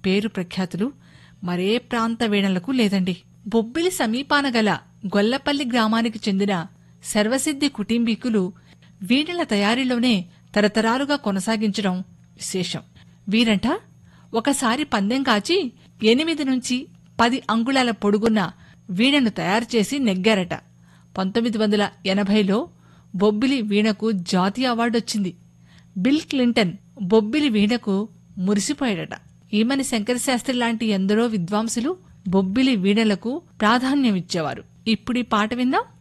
పేరు ప్రఖ్యాతులు మరే ప్రాంత వీణలకు లేదండి బొబ్బిలి సమీపాన గల గొల్లపల్లి గ్రామానికి చెందిన సర్వసిద్ధి కుటుంబీకులు వీణల తయారీలోనే తరతరాలుగా కొనసాగించడం విశేషం వీరంట ఒకసారి పందెం కాచి ఎనిమిది నుంచి పది అంగుళాల పొడుగున్న వీణను తయారు చేసి నెగ్గారట పంతొమ్మిది వందల ఎనభైలో బొబ్బిలి వీణకు జాతీయ అవార్డొచ్చింది బిల్ క్లింటన్ బొబ్బిలి వీణకు మురిసిపోయాడట ఈమని శంకరశాస్త్రి లాంటి ఎందరో విద్వాంసులు బొబ్బిలి వీణలకు ప్రాధాన్యమిచ్చేవారు ఇప్పుడీ పాట విందాం